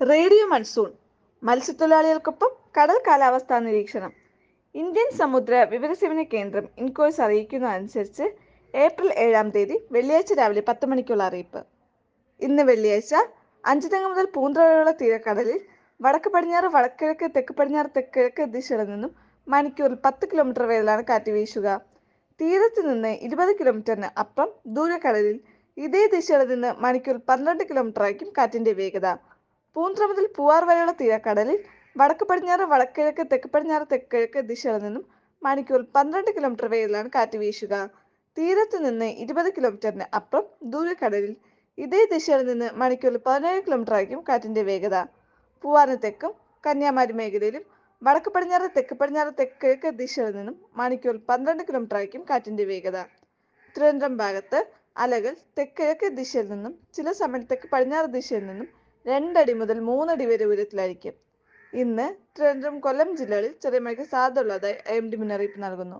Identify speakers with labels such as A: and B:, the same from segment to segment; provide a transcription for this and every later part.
A: radio monsoon മത്സ്യത്തൊഴിലാളികൾക്കൊപ്പം കടൽ കാലാവസ്ഥാ നിരീക്ഷണം ഇന്ത്യൻ സമുദ്ര വിവരസേവന കേന്ദ്രം ഇൻകോയ്സ് അറിയിക്കുന്നതനുസരിച്ച് ഏപ്രിൽ ഏഴാം തീയതി വെള്ളിയാഴ്ച രാവിലെ പത്ത് മണിക്കുള്ള അറിയിപ്പ് ഇന്ന് വെള്ളിയാഴ്ച അഞ്ചുതെങ്ങ് മുതൽ പൂന്തറ വരെയുള്ള തീരക്കടലിൽ വടക്ക് പടിഞ്ഞാറ് വടക്കിഴക്ക് തെക്ക് പടിഞ്ഞാറ് തെക്കിഴക്ക് ദിശകളിൽ നിന്നും മണിക്കൂറിൽ പത്ത് കിലോമീറ്റർ വേഗത്തിലാണ് കാറ്റ് വീശുക തീരത്ത് നിന്ന് ഇരുപത് കിലോമീറ്ററിന് അപ്പുറം ദൂരക്കടലിൽ ഇതേ ദിശയിൽ നിന്ന് മണിക്കൂർ പന്ത്രണ്ട് കിലോമീറ്റർ ആയിരിക്കും കാറ്റിന്റെ വേഗത പൂന്തറ മുതൽ പൂവാർ വരെയുള്ള തീരക്കടലിൽ വടക്ക് പടിഞ്ഞാറ് വടക്കിഴക്ക് തെക്ക് പടിഞ്ഞാറ് തെക്കിഴക്ക് ദിശകളിൽ നിന്നും മണിക്കൂർ പന്ത്രണ്ട് കിലോമീറ്റർ വേഗത്തിലാണ് കാറ്റ് വീശുക തീരത്ത് നിന്ന് ഇരുപത് കിലോമീറ്ററിന് അപ്പുറം ദൂരക്കടലിൽ ഇതേ ദിശയിൽ നിന്ന് മണിക്കൂറിൽ പതിനേഴ് കിലോമീറ്റർ ആയിരിക്കും കാറ്റിന്റെ വേഗത പൂവാറിന് തെക്കും കന്യാകുമാരി മേഖലയിലും വടക്ക് പടിഞ്ഞാറ് തെക്ക് പടിഞ്ഞാറ് തെക്കിഴക്ക് ദിശയിൽ നിന്നും മണിക്കൂറിൽ പന്ത്രണ്ട് കിലോമീറ്റർ ആയിരിക്കും കാറ്റിന്റെ വേഗത തിരുവനന്തപുരം ഭാഗത്ത് അലകൾ തെക്കിഴക്ക് ദിശയിൽ നിന്നും ചില സമയം തെക്ക് പടിഞ്ഞാറ് ദിശയിൽ നിന്നും രണ്ടടി മുതൽ മൂന്നടി വരെ ഉയരത്തിലായിരിക്കും ഇന്ന് തിരുവനന്തപുരം കൊല്ലം ജില്ലകളിൽ ചെറിയ മഴയ്ക്ക് സാധ്യതയുള്ളതായി ഐ എം ഡി മുന്നറിയിപ്പ് നൽകുന്നു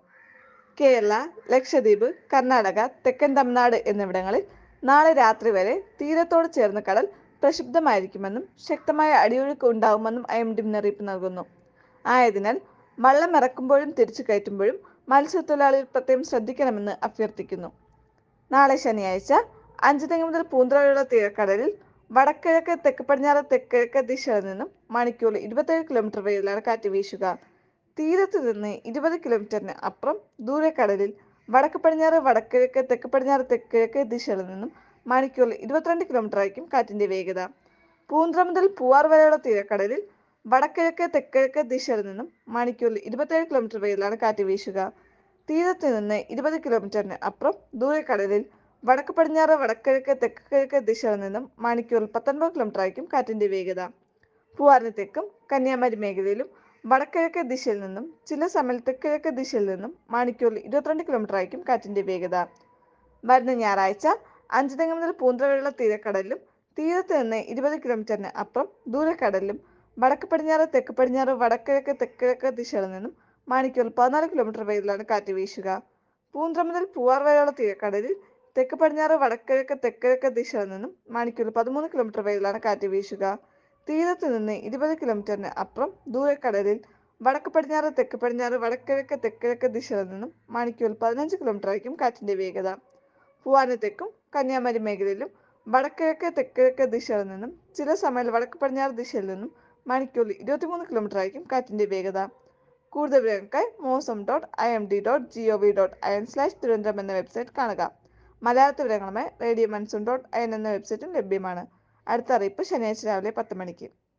A: കേരള ലക്ഷദ്വീപ് കർണാടക തെക്കൻ തമിഴ്നാട് എന്നിവിടങ്ങളിൽ നാളെ രാത്രി വരെ തീരത്തോട് ചേർന്ന കടൽ പ്രക്ഷുബ്ധമായിരിക്കുമെന്നും ശക്തമായ അടിയൊഴുക്ക് ഉണ്ടാകുമെന്നും ഐ എം ഡി മുന്നറിയിപ്പ് നൽകുന്നു ആയതിനാൽ വള്ളം ഇറക്കുമ്പോഴും തിരിച്ചു കയറ്റുമ്പോഴും മത്സ്യത്തൊഴിലാളികൾ പ്രത്യേകം ശ്രദ്ധിക്കണമെന്ന് അഭ്യർത്ഥിക്കുന്നു നാളെ ശനിയാഴ്ച അഞ്ച് തെങ്ങ് മുതൽ പൂന്തറ വരെയുള്ള തീരക്കടലിൽ വടക്കിഴക്ക് തെക്ക് പടിഞ്ഞാറ് തെക്കിഴക്ക് ദിശയിൽ നിന്നും മണിക്കൂറിൽ ഇരുപത്തേഴ് കിലോമീറ്റർ വേഗത്തിലാണ് കാറ്റ് വീശുക തീരത്ത് നിന്ന് ഇരുപത് കിലോമീറ്ററിന് അപ്പുറം ദൂരക്കടലിൽ വടക്ക് പടിഞ്ഞാറ് വടക്കിഴക്ക് തെക്ക് പടിഞ്ഞാറ് തെക്കിഴക്ക് ദിശകളിൽ നിന്നും മണിക്കൂറിൽ ഇരുപത്തിരണ്ട് കിലോമീറ്റർ ആയിരിക്കും കാറ്റിന്റെ വേഗത പൂന്തറ മുതൽ പൂവാർ വരെയുള്ള തീരക്കടലിൽ വടക്കിഴക്ക് തെക്കിഴക്ക് ദിശയിൽ നിന്നും മണിക്കൂറിൽ ഇരുപത്തേഴ് കിലോമീറ്റർ വേഗത്തിലാണ് കാറ്റ് വീശുക തീരത്ത് നിന്ന് ഇരുപത് കിലോമീറ്ററിന് അപ്പുറം ദൂരക്കടലിൽ വടക്ക് പടിഞ്ഞാറ് വടക്കിഴക്ക് തെക്ക് കിഴക്ക് ദിശയിൽ നിന്നും മണിക്കൂറിൽ പത്തൊൻപത് കിലോമീറ്റർ ആയിരിക്കും കാറ്റിന്റെ വേഗത പൂവാറിന് തെക്കും കന്യാകുമാരി മേഖലയിലും വടക്കിഴക്ക് ദിശയിൽ നിന്നും ചില സമയം തെക്കിഴക്ക് ദിശയിൽ നിന്നും മണിക്കൂറിൽ ഇരുപത്തിരണ്ട് കിലോമീറ്റർ ആയിരിക്കും കാറ്റിന്റെ വേഗത വരുന്ന ഞായറാഴ്ച അഞ്ച് തെങ്ങ് മുതൽ പൂന്തറ വരെയുള്ള തീരക്കടലിലും തീരത്ത് നിന്ന് ഇരുപത് കിലോമീറ്ററിന് അപ്പുറം ദൂരക്കടലിലും വടക്ക് പടിഞ്ഞാറ് തെക്ക് പടിഞ്ഞാറ് വടക്കിഴക്ക് തെക്കിഴക്ക് ദിശകളിൽ നിന്നും മണിക്കൂറിൽ പതിനാല് കിലോമീറ്റർ വേഗത്തിലാണ് കാറ്റ് വീശുക പൂന്തറ മുതൽ പൂവാർ വരെയുള്ള തീരക്കടലിൽ തെക്ക് പടിഞ്ഞാറ് വടക്കിഴക്ക് തെക്കിഴക്ക് ദിശയിൽ നിന്നും മണിക്കൂറിൽ പതിമൂന്ന് കിലോമീറ്റർ വേഗത്തിലാണ് കാറ്റ് വീശുക തീരത്ത് നിന്ന് ഇരുപത് കിലോമീറ്ററിന് അപ്പുറം ദൂരക്കടലിൽ വടക്ക് പടിഞ്ഞാറ് തെക്ക് പടിഞ്ഞാറ് വടക്കിഴക്ക് തെക്കിഴക്ക് ദിശയിൽ നിന്നും മണിക്കൂറിൽ പതിനഞ്ച് കിലോമീറ്റർ ആയിരിക്കും കാറ്റിന്റെ വേഗത പൂവാറിന് തെക്കും കന്യാകുമാരി മേഖലയിലും വടക്കിഴക്ക് തെക്കിഴക്ക് ദിശയിൽ നിന്നും ചില സമയം വടക്ക് പടിഞ്ഞാറ് ദിശയിൽ നിന്നും മണിക്കൂറിൽ ഇരുപത്തിമൂന്ന് കിലോമീറ്റർ ആയിരിക്കും കാറ്റിന്റെ വേഗത കൂടുതൽ വിവരങ്ങൾക്കായി Mausam dot I M D dot G O V dot I N slash Thiruvananthapuram എന്ന വെബ്സൈറ്റ് കാണുക മലയാളത്തിൽ വിവരങ്ങളുമായി radio monsoon dot I N എന്ന വെബ്സൈറ്റും ലഭ്യമാണ് അടുത്ത അറിയിപ്പ് ശനിയാഴ്ച രാവിലെ പത്ത് മണിക്ക്